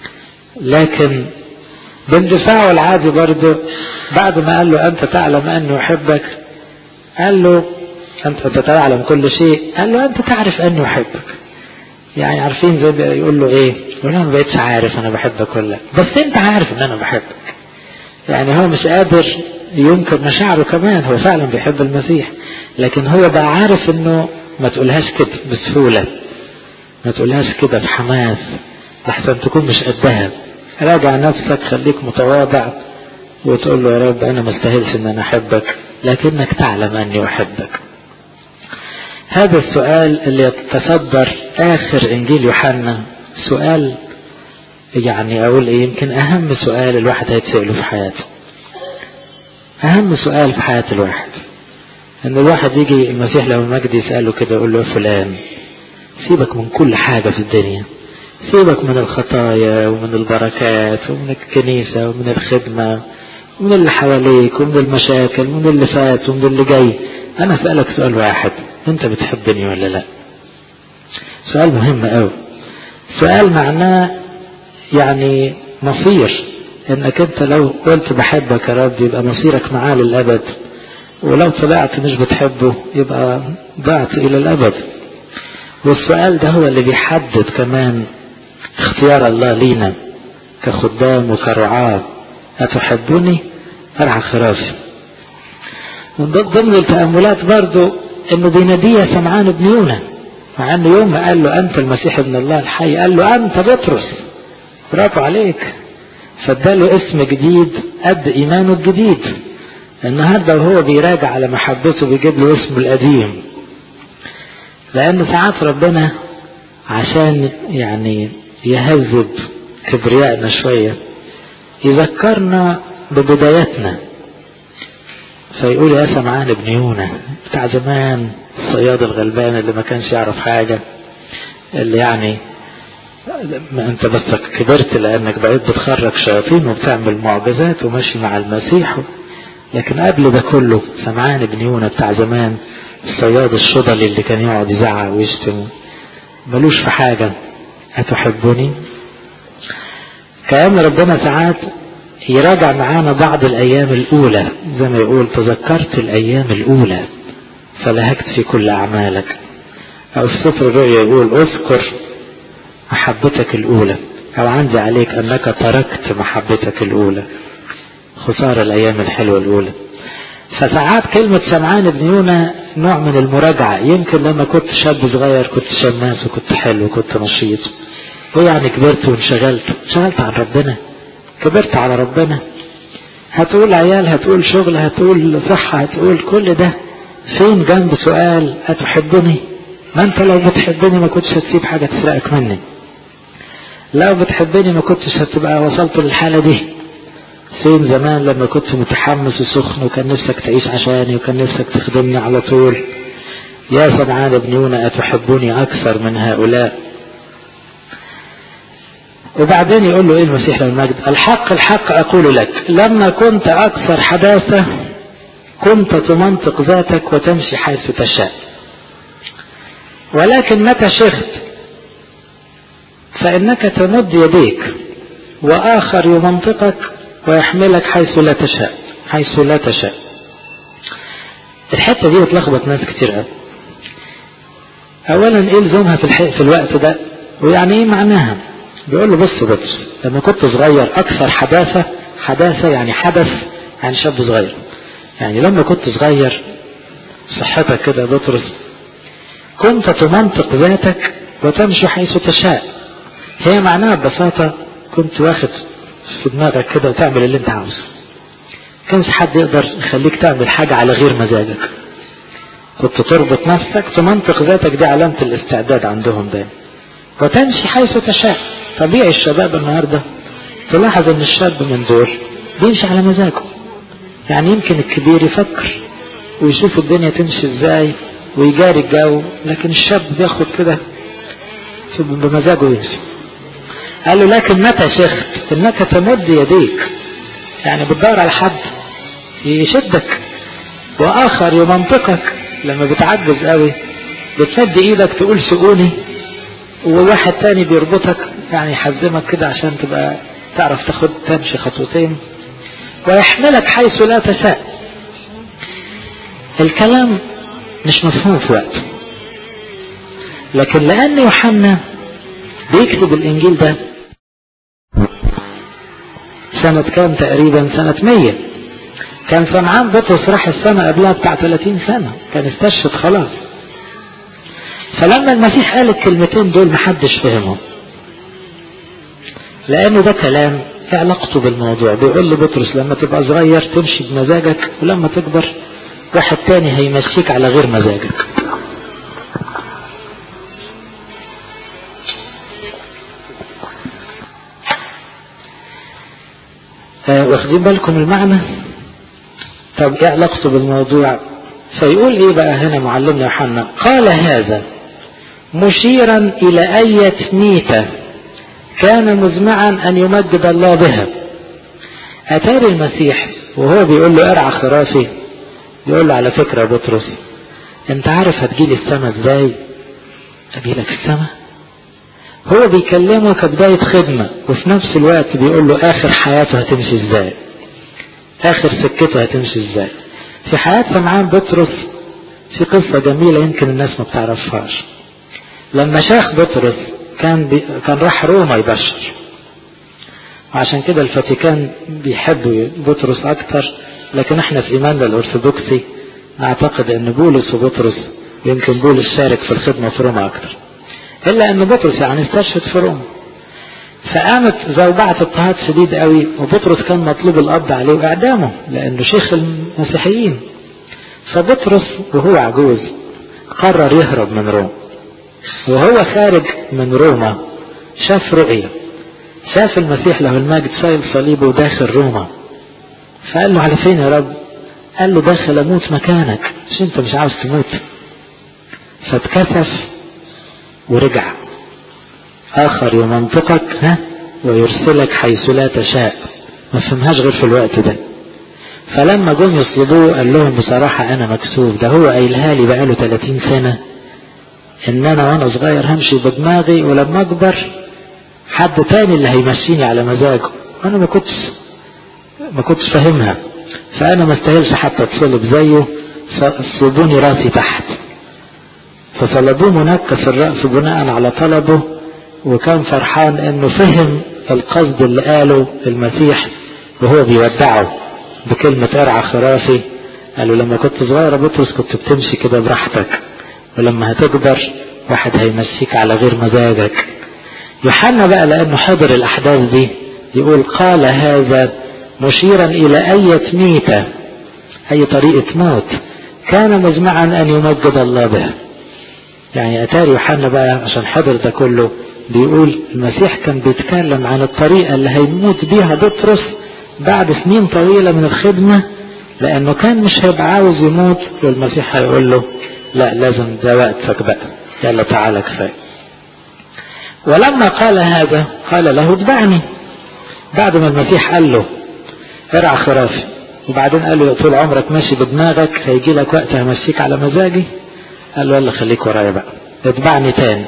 لكن باندفاعه العادي برضه بعد ما قال له انت تعلم اني احبك قال له انت تعلم كل شيء قال له انت تعرف اني احبك يعني عارفين زي يقول له ايه يقول له انا ما بقتش عارف انا بحبك ولا لا بس انت عارف ان انا بحبك يعني هو مش قادر ينكر مشاعره كمان هو فعلا بيحب المسيح لكن هو بقى عارف انه ما تقولهاش كده بسهولة ما تقولهاش كده بحماس لحسن تكون مش قدها راجع نفسك خليك متواضع وتقول له يا رب انا ما استاهلش ان انا احبك لكنك تعلم اني احبك هذا السؤال اللي يتصدر اخر انجيل يوحنا سؤال يعني اقول ايه يمكن اهم سؤال الواحد هيتسأله في حياته اهم سؤال في حياة الواحد ان الواحد يجي المسيح لو المجد يسأله كده يقول له يا فلان سيبك من كل حاجة في الدنيا سيبك من الخطايا ومن البركات ومن الكنيسة ومن الخدمة ومن اللي حواليك ومن المشاكل ومن اللي فات ومن اللي جاي انا اسألك سؤال واحد انت بتحبني ولا لا سؤال مهم قوي سؤال معناه يعني مصير انك انت لو قلت بحبك يا رب يبقى مصيرك معاه للابد ولو طلعت مش بتحبه يبقى ضعت الى الابد والسؤال ده هو اللي بيحدد كمان اختيار الله لينا كخدام وكرعاة أتحبني أرعى خرافي من ضمن التأملات برضو انه بيناديه سمعان بن يونا مع انه يوم ما قال له انت المسيح ابن الله الحي قال له انت بطرس برافو عليك فاداله اسم جديد قد ايمانه الجديد النهارده وهو بيراجع على محبته بيجيب له اسمه القديم لان ساعات ربنا عشان يعني يهذب كبريائنا شويه يذكرنا ببدايتنا فيقول يا سمعان ابن يونا بتاع زمان الصياد الغلبان اللي ما كانش يعرف حاجة اللي يعني ما انت بس كبرت لانك بقيت بتخرج شياطين وبتعمل معجزات وماشي مع المسيح لكن قبل ده كله سمعان ابن يونا بتاع زمان الصياد الشضلي اللي كان يقعد يزعق ويشتم ملوش في حاجة أتحبني كأن ربنا ساعات يراجع معانا بعض الأيام الأولى زي ما يقول تذكرت الأيام الأولى فلهكت في كل أعمالك أو في سفر الرؤيا يقول اذكر محبتك الأولى أو عندي عليك أنك تركت محبتك الأولى خسارة الأيام الحلوة الأولى فساعات كلمة سمعان بن يونا نوع من المراجعة يمكن لما كنت شاب صغير كنت شماس وكنت حلو وكنت نشيط ويعني كبرت وانشغلت انشغلت عن ربنا كبرت على ربنا هتقول عيال هتقول شغل هتقول صحة هتقول كل ده فين جنب سؤال أتحبني ما انت لو بتحبني ما كنتش هتسيب حاجة تسرقك مني لو بتحبني ما كنتش هتبقى وصلت للحالة دي فين زمان لما كنت متحمس وسخن وكان نفسك تعيش عشاني وكان نفسك تخدمني على طول يا سمعان ابن يونا أتحبني أكثر من هؤلاء وبعدين يقول له ايه المسيح له المجد الحق الحق اقول لك لما كنت اكثر حداثة كنت تمنطق ذاتك وتمشي حيث تشاء ولكن متى شغت فانك تمد يديك واخر يمنطقك ويحملك حيث لا تشاء حيث لا تشاء الحتة دي بتلخبط ناس كتير قوي اولا ايه لزومها في, الحق في الوقت ده ويعني ايه معناها بيقول له بص بص لما كنت صغير اكثر حداثة حداثة يعني حدث يعني شاب صغير يعني لما كنت صغير صحتك كده بطرس كنت تمنطق ذاتك وتمشي حيث تشاء هي معناها ببساطة كنت واخد في دماغك كده وتعمل اللي انت عاوزه كانش حد يقدر يخليك تعمل حاجة على غير مزاجك كنت تربط نفسك تمنطق ذاتك دي علامة الاستعداد عندهم دايما وتمشي حيث تشاء طبيعي الشباب النهاردة تلاحظ ان الشاب من دول بيمشي على مزاجه يعني يمكن الكبير يفكر ويشوف الدنيا تمشي ازاي ويجاري الجو لكن الشاب بياخد كده بمزاجه يمشي قال له لكن متى شخت انك تمد يديك يعني بتدور على حد يشدك واخر يمنطقك لما بتعجز قوي بتمد ايدك تقول سقوني وواحد تاني بيربطك يعني يحزمك كده عشان تبقى تعرف تاخد تمشي خطوتين ويحملك حيث لا تشاء الكلام مش مفهوم في وقته لكن لأن يوحنا بيكتب الإنجيل ده سنة كام تقريبا سنة مية كان سمعان بطرس راح السنة قبلها بتاع 30 سنة كان استشهد خلاص فلما المسيح قال الكلمتين دول محدش فهمهم لأنه ده كلام في علاقته بالموضوع بيقول لبطرس لما تبقى صغير تمشي بمزاجك ولما تكبر واحد تاني هيمشيك على غير مزاجك آه واخدين بالكم المعنى طب ايه علاقته بالموضوع فيقول ايه بقى هنا معلمنا يوحنا قال هذا مشيرا الى اية ميتة كان مزمعا ان يمجد الله بها اتاري المسيح وهو بيقول له ارعى خرافي يقول له على فكرة يا بطرس انت عارف هتجيلي السما ازاي اجيلك السما هو بيكلمه كبداية خدمة وفي نفس الوقت بيقول له اخر حياته هتمشي ازاي اخر سكته هتمشي ازاي في حياة سمعان بطرس في قصة جميلة يمكن الناس ما بتعرفهاش لما شاخ بطرس كان بي كان راح روما يبشر وعشان كده الفاتيكان بيحب بطرس اكتر لكن احنا في ايماننا الارثوذكسي نعتقد ان بولس وبطرس يمكن بولس شارك في الخدمة في روما اكتر الا ان بطرس يعني استشهد في روما فقامت زوبعة اضطهاد شديد قوي وبطرس كان مطلوب القبض عليه واعدامه لانه شيخ المسيحيين فبطرس وهو عجوز قرر يهرب من روما وهو خارج من روما شاف رؤية شاف المسيح له المجد شايل صليبه داخل روما فقال له على فين يا رب قال له داخل اموت مكانك مش انت مش عاوز تموت فاتكسف ورجع اخر يمنطقك ها ويرسلك حيث لا تشاء ما فهمهاش غير في الوقت ده فلما جم يصلبوه قال لهم بصراحة انا مكسوف ده هو قايلها لي بقاله 30 سنة ان انا وانا صغير همشي بدماغي ولما اكبر حد تاني اللي هيمشيني على مزاجه انا ما كنتش ما كنتش فاهمها فانا ما استاهلش حتى اتصلب زيه فصلبوني راسي تحت فصلبوه منكس الرأس بناء على طلبه وكان فرحان انه فهم القصد اللي قاله المسيح وهو بيودعه بكلمة ارعى خرافي قالوا لما كنت صغير يا بطرس كنت بتمشي كده براحتك ولما هتكبر واحد هيمشيك على غير مزاجك يوحنا بقى لانه حضر الاحداث دي يقول قال هذا مشيرا الى اية ميتة اي طريقة موت كان مزمعا ان يمجد الله بها يعني اتاري يوحنا بقى عشان حضر ده كله بيقول المسيح كان بيتكلم عن الطريقة اللي هيموت بيها بطرس بعد سنين طويلة من الخدمة لانه كان مش هيبقى عاوز يموت والمسيح هيقول له لا لازم ده وقتك بقى يلا تعالى كفايه ولما قال هذا قال له اتبعني بعد ما المسيح قال له ارعى خرافي وبعدين قال له طول عمرك ماشي بدماغك هيجي لك وقت همشيك على مزاجي قال له يلا خليك ورايا بقى اتبعني تاني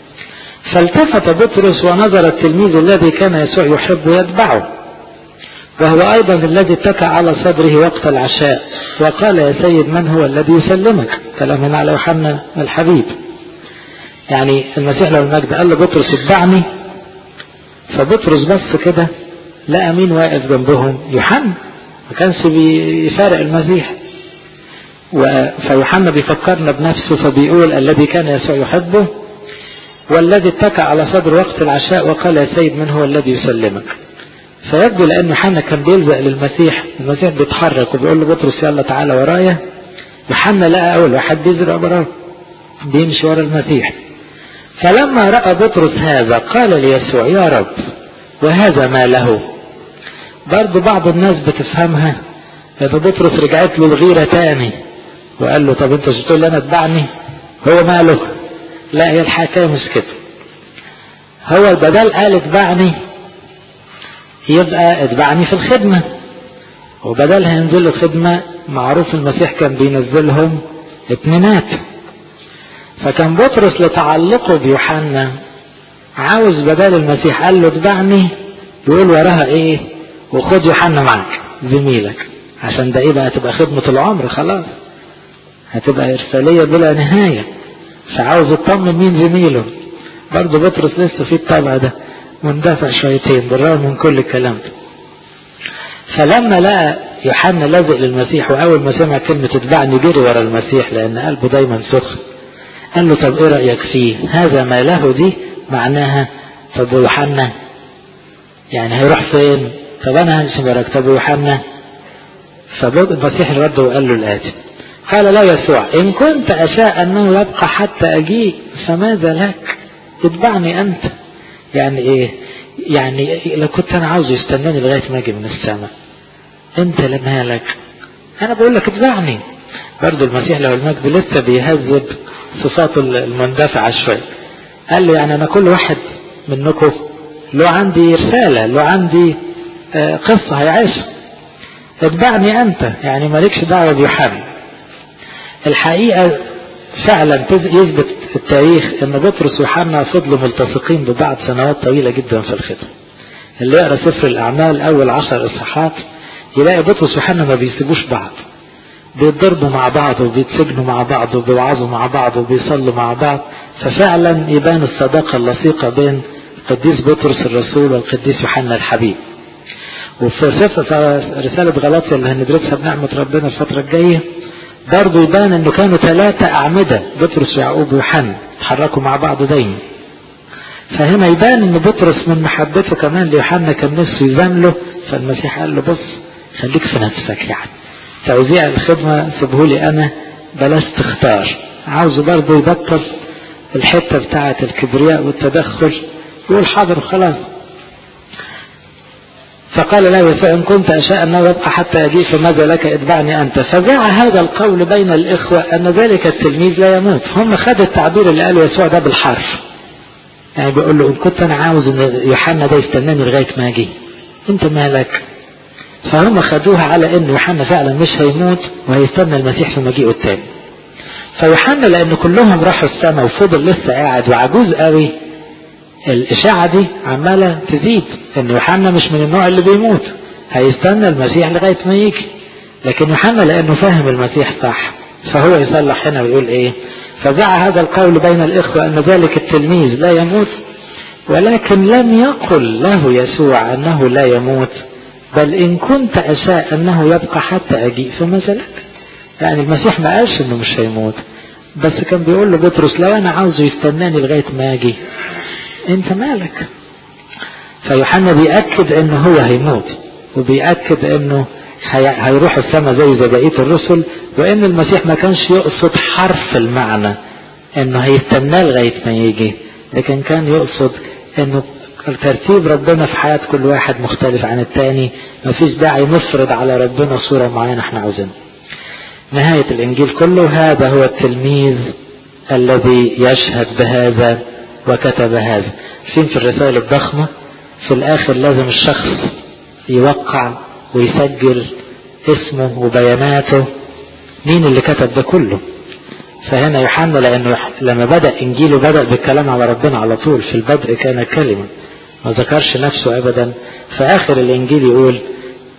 فالتفت بطرس ونظر التلميذ الذي كان يسوع يحب يتبعه وهو أيضا الذي اتكى على صدره وقت العشاء وقال يا سيد من هو الذي يسلمك كلام هنا على يوحنا الحبيب يعني المسيح له المجد قال له بطرس اتبعني فبطرس بص كده لقى مين واقف جنبهم يوحنا ما كانش بيفارق المسيح فيوحنا بيفكرنا بنفسه فبيقول الذي كان يسوع يحبه والذي اتكى على صدر وقت العشاء وقال يا سيد من هو الذي يسلمك فيبدو لأن يوحنا كان بيلزق للمسيح المسيح بيتحرك وبيقول له بطرس يلا تعالى ورايا يوحنا لقى أول واحد بيزرع وراه بيمشي ورا المسيح فلما رأى بطرس هذا قال ليسوع يا رب وهذا ما له برضو بعض الناس بتفهمها إذا بطرس رجعت له الغيرة تاني وقال له طب انت مش بتقول لي انا اتبعني هو ماله لا هي الحكاية مش كده هو بدل قال اتبعني يبقى اتبعني في الخدمة وبدل هينزل له خدمة معروف المسيح كان بينزلهم اتنينات فكان بطرس لتعلقه بيوحنا عاوز بدل المسيح قال له اتبعني يقول وراها ايه وخد يوحنا معك زميلك عشان ده ايه بقى تبقى خدمة العمر خلاص هتبقى إرسالية بلا نهاية فعاوز يطمن مين زميله برضه بطرس لسه في الطبع ده مندفع شويتين بالرغم من كل الكلام ده فلما لقى يوحنا لازق للمسيح وأول ما سمع كلمة اتبعني جري ورا المسيح لأن قلبه دايما سخن قال له طب ايه رأيك فيه هذا ما له دي معناها طب يوحنا يعني هيروح فين طب انا همشي وراك طب يوحنا فالمسيح رد وقال له الآتي قال لا يسوع إن كنت أشاء أنه يبقى حتى أجيء فماذا لك اتبعني أنت يعني إيه يعني لو كنت أنا عاوز يستناني لغاية ما أجي من السماء أنت لما لك أنا بقول لك اتبعني برضه المسيح له المجد لسه بيهذب صفاته المندفعة شوية قال له يعني أنا كل واحد منكم له عندي رسالة له عندي قصة هيعيشها اتبعني أنت يعني مالكش دعوة بيوحنا الحقيقة فعلا يثبت في التاريخ ان بطرس ويوحنا فضلوا ملتصقين ببعض سنوات طويلة جدا في الخدمة اللي يقرا سفر الاعمال اول عشر اصحاحات يلاقي بطرس ويوحنا ما بيسيبوش بعض بيتضربوا مع بعض وبيتسجنوا مع بعض وبيوعظوا مع بعض وبيصلوا مع بعض ففعلا يبان الصداقة اللصيقة بين القديس بطرس الرسول والقديس يوحنا الحبيب وفي سفر رسالة غلاطيا اللي هندرسها بنعمة ربنا الفترة الجاية برضه يبان انه كانوا ثلاثة اعمدة بطرس ويعقوب ويوحنا اتحركوا مع بعض دايما فهنا يبان ان بطرس من محبته كمان ليوحنا كان نفسه يزامله فالمسيح قال له بص خليك في نفسك يعني توزيع الخدمة سيبهولي انا بلاش تختار عاوزه برضه يبطل الحتة بتاعة الكبرياء والتدخل يقول حاضر خلاص فقال له يسوع إن كنت أشاء أنه يبقى حتى أجيء فماذا لك اتبعني أنت فجاء هذا القول بين الإخوة أن ذلك التلميذ لا يموت هم خدوا التعبير اللي قاله يسوع ده بالحرف يعني بيقول له إن كنت أنا عاوز أن يوحنا ده يستناني لغاية ما أجي أنت مالك فهم خدوها على أن يوحنا فعلا مش هيموت وهيستنى المسيح في مجيئه التاني فيوحنا لأن كلهم راحوا السماء وفضل لسه قاعد وعجوز قوي الإشاعة دي عمالة تزيد إن يوحنا مش من النوع اللي بيموت هيستنى المسيح لغاية ما يجي لكن يوحنا لأنه فاهم المسيح صح فهو يصلح هنا ويقول إيه فزع هذا القول بين الإخوة أن ذلك التلميذ لا يموت ولكن لم يقل له يسوع أنه لا يموت بل إن كنت أشاء أنه يبقى حتى أجيء فماذا لك يعني المسيح ما قالش أنه مش هيموت بس كان بيقول له بطرس لو أنا عاوزه يستناني لغاية ما أجي انت مالك فيوحنا بيأكد انه هو هيموت وبيأكد انه هيروح السماء زي زي بقية الرسل وان المسيح ما كانش يقصد حرف المعنى انه هيستناه لغاية ما يجي لكن كان يقصد انه ترتيب ربنا في حياة كل واحد مختلف عن التاني مفيش داعي نفرض على ربنا صورة معينة احنا عاوزينها نهاية الانجيل كله هذا هو التلميذ الذي يشهد بهذا وكتب هذا فين في الرسائل الضخمة في الآخر لازم الشخص يوقع ويسجل اسمه وبياناته مين اللي كتب ده كله فهنا يوحنا لأنه لما بدأ إنجيله بدأ بالكلام على ربنا على طول في البدء كان كلمة ما ذكرش نفسه أبدا في آخر الإنجيل يقول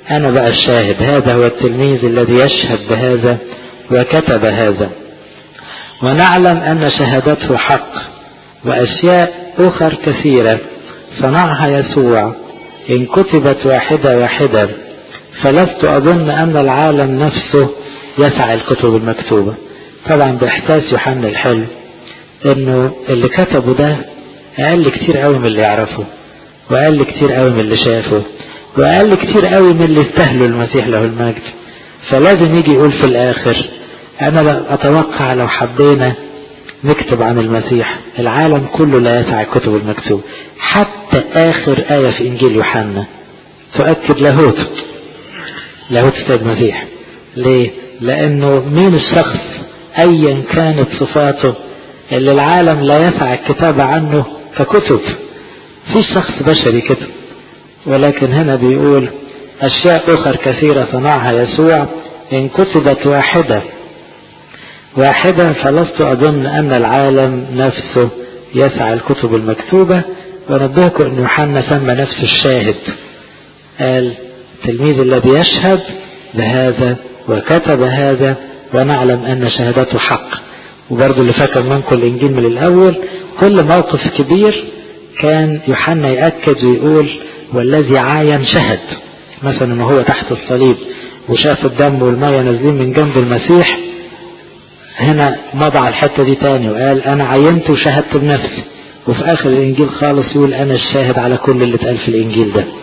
أنا بقى الشاهد هذا هو التلميذ الذي يشهد بهذا وكتب هذا ونعلم أن شهادته حق وأشياء أخر كثيرة صنعها يسوع إن كتبت واحدة واحدة فلست أظن أن العالم نفسه يسعى الكتب المكتوبة طبعا بإحساس يوحنا الحلو إنه اللي كتبه ده أقل كتير قوي من اللي يعرفه وأقل كتير قوي من اللي شافه وأقل كتير قوي من اللي استهلوا المسيح له المجد فلازم يجي يقول في الآخر أنا أتوقع لو حبينا نكتب عن المسيح العالم كله لا يسعى الكتب المكتوب حتى آخر آية في إنجيل يوحنا تؤكد لاهوت لاهوت السيد المسيح ليه؟ لأنه مين الشخص أيا كانت صفاته اللي العالم لا يسعى الكتابة عنه ككتب في شخص بشري كده ولكن هنا بيقول أشياء أخر كثيرة صنعها يسوع إن كتبت واحدة واحدة فلست أظن أن العالم نفسه يسعى الكتب المكتوبة ونبهكم أن يوحنا سمى نفسه الشاهد قال التلميذ الذي يشهد بهذا وكتب هذا ونعلم أن شهادته حق وبرضه اللي فاكر منكم الإنجيل من الأول كل موقف كبير كان يوحنا يأكد ويقول والذي عاين شهد مثلا ان هو تحت الصليب وشاف الدم والمية نازلين من جنب المسيح هنا مضى الحتة دي تاني وقال انا عينت وشهدت بنفسي وفي اخر الانجيل خالص يقول انا الشاهد على كل اللي اتقال في الانجيل ده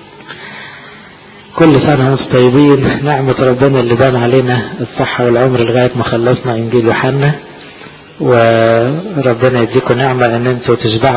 كل سنة وانتم طيبين نعمة ربنا اللي دام علينا الصحة والعمر لغاية ما خلصنا انجيل يوحنا وربنا يديكم نعمة ان انتوا تشبعوا